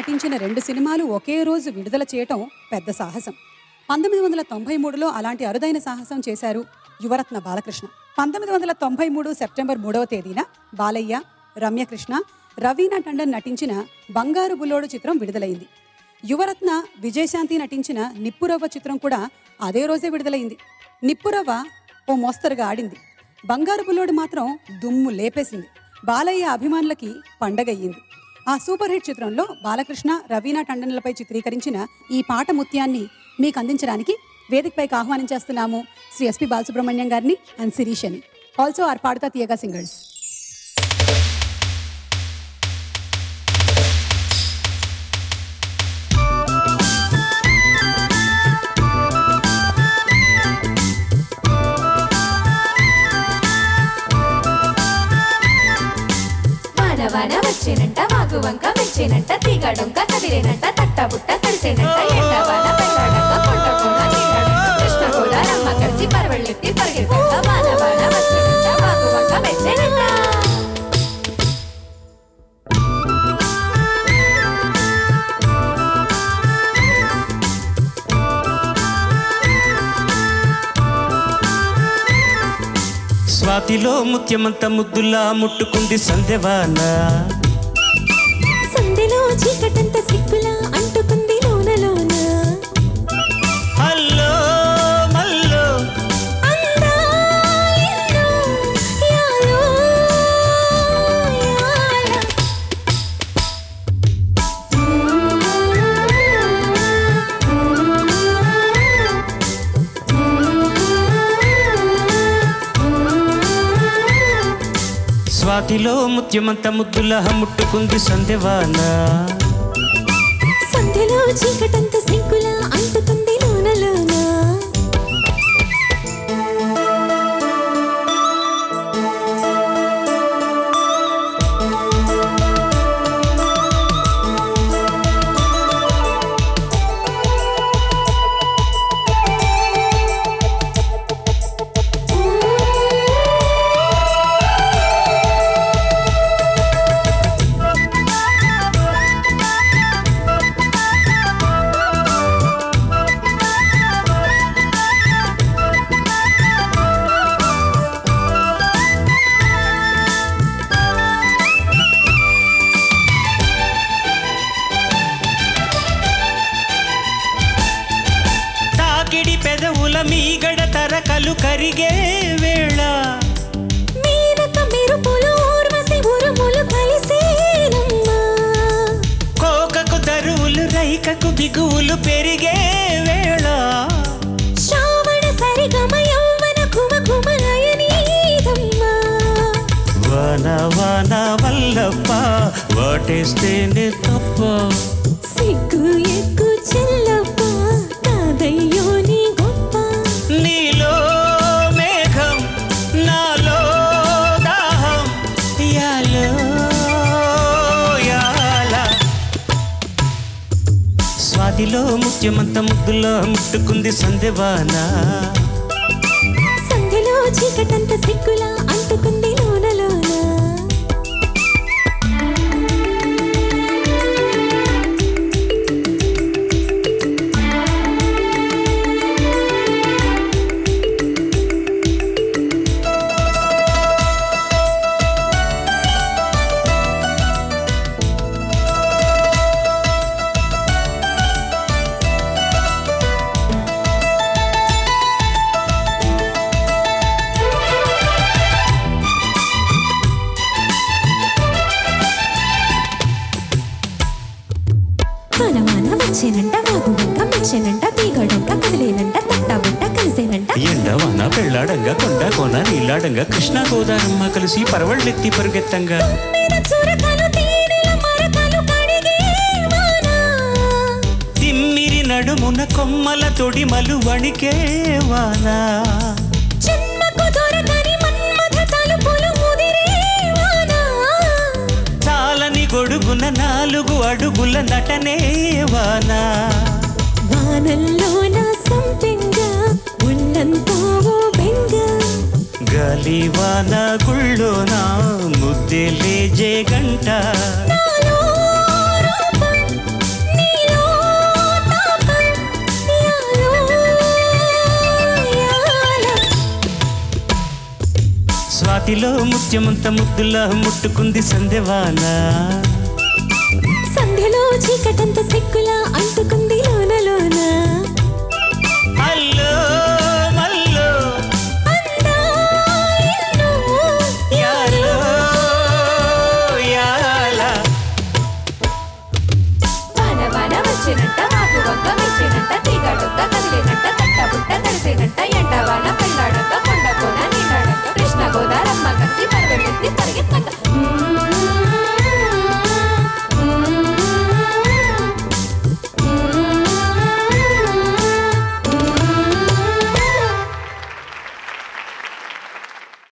నటించిన రెండు సినిమాలు ఒకే రోజు విడుదల చేయటం పెద్ద సాహసం పంతొమ్మిది వందల తొంభై మూడులో అలాంటి అరుదైన సాహసం చేశారు యువరత్న బాలకృష్ణ పంతొమ్మిది వందల తొంభై మూడు సెప్టెంబర్ మూడవ తేదీన బాలయ్య రమ్యకృష్ణ రవీనా టండన్ నటించిన బంగారు బుల్లోడు చిత్రం విడుదలైంది యువరత్న విజయశాంతి నటించిన నిప్పురవ్వ చిత్రం కూడా అదే రోజే విడుదలైంది నిప్పురవ్వ ఓ మోస్తరుగా ఆడింది బంగారు బుల్లోడు మాత్రం దుమ్ము లేపేసింది బాలయ్య అభిమానులకి పండగయ్యింది ఆ సూపర్ హిట్ చిత్రంలో బాలకృష్ణ రవీనా టండన్లపై చిత్రీకరించిన ఈ పాట ముత్యాన్ని మీకు అందించడానికి వేదికపైకి ఆహ్వానించేస్తున్నాము శ్రీ ఎస్పి బాలసుబ్రహ్మణ్యం గారిని అండ్ శిరీష్ అని ఆల్సో ఆర్ పాడతా తీయగా సింగర్స్ వాన వాన వచ్చేనంట వాగు వంక మెచ్చేనంట తీగ డొంక కదిలేనంట తట్ట బుట్ట కలిసేనంట ఎండ వాన పెళ్ళాడంక కొండ కోన నీళ్ళాడంక కృష్ణ గోదారమ్మ కలిసి పరవళ్ళెత్తి పరిగెత్తంట వాన వాన వచ్చేనంట వాగు వంక మెచ్చేనంట స్వాతిలో ముత్యమంత ముద్దులా ముట్టుకుంది సందెవాన సందెలో చీకటంత సిగ్గులా అంటుకుంది లోన లోన హల్లో మల్లో అందాలెన్నో యాలో యాల స్వాతిలో ముత్యమంత ముద్దులా ముట్టుకుంది సందెవాన సంధ్యలో చీకటంత సిగ్గులా అంటుకుంది లోన లోన తాకిడి పెదవుల మీగడ తరకలు కరిగే వేళ మీరక మెరుపులు ఊర్వశి ఉరుములు కలిసేనమ్మా కోకకు దరువులు రైకకు బిగువులు పెరిగే వేళ శ్రావణ సరిగమ యౌవన కుమ కుమలయనీదమ్మా వాన వాన వల్లప్ప వాటేస్తేనే తప్ప సిగ్గు ఎక్కు చెల్లప్ప కాదయ్యో నీ గొప్ప నీలో మేఘం నాలో దాహం యాలో యాల స్వాతిలో ముత్యమంత ముద్దులో ముట్టుకుంది సందెవాన సంధ్యలో చీకటంత సిగ్గులా అంటుకుంది లోన లోన వాన వాన వచ్చేనంట వాగు వంక మెచ్చేనంట తీగడంక కదిలేనంట తట్ట బుట్ట కలిసేనంట ఎండవాన పెళ్ళాడంగా కొండ కోన నీలాడంగా కృష్ణ గోదారమ్మ కలిసి పరవళ్ళెత్తి పరుగెత్తంగా మీద చురకలు తేనెల మరకలు కడిగే వాన తిమ్మిరి నడుమున కొమ్మల తొడిమలు వణికే వాన జన్మకు దొరకని మన్మథ తలుపులు ముదిరే వాన చాలని గొడుగున నాలుగు అడుగుల నటనే వాన వానల్లో నా సంపెంగ ఉన్నంతా ఓ బెంగ గాలి వాన గుళ్ళోన ముద్దెలే జే గంట నాలో రూపం ముత్తిలో ముత్యమంత ముద్దులా ముట్టుకుంది సందెవాన సంధ్యలో చీకటంత సిగ్గులా అంటుకుంది లోన లోన హల్లో మల్లో అందాలెన్నో యాలో యాలా వాన వాన వచ్చినంట మాకు వంక మెచ్చినంట తీగ డొక్క కదిలినంట తట్ట బుట్ట తడిసేనంట ఎండ